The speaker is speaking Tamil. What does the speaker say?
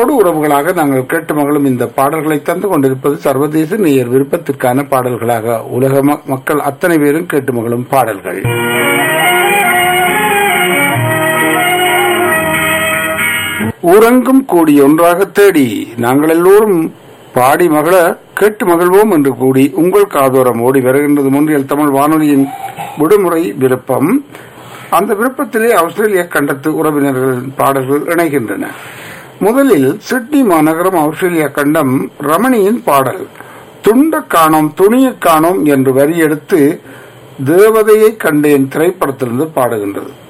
நேயர்களோடு உறவுகளாக நாங்கள் கேட்டு மகளும் இந்த பாடல்களை தந்து கொண்டிருப்பது சர்வதேச நேயர் விருப்பத்திற்கான பாடல்களாக உலக ம- மக்கள் அத்தனை பேரும் கேட்டு மகளும் பாடல்கள் உறங்கும் கூடி ஒன்றாக தேடி நாங்கள் எல்லோரும் பாடி மகள கேட்டு மகிழ்வோம் என்று கூடி உங்கள் காதோரம் ஓடி வருகின்றது முன்றியல் தமிழ் வானொலியின் விடுமுறை விருப்பம் அந்த விருப்பத்திலே ஆஸ்திரேலிய கண்டத்து உறவினர்களின் பாடல்கள் இணைகின்றன முதலில் சிட்னி மாநகரம் ஆஸ்திரேலியா கண்டம் ரமணியின் பாடல் துண்ட காணோம் துணிய காணோம் என்று வரி எடுத்து தேவதையை கண்டேன் திரைப்படத்திலிருந்து பாடுகின்றது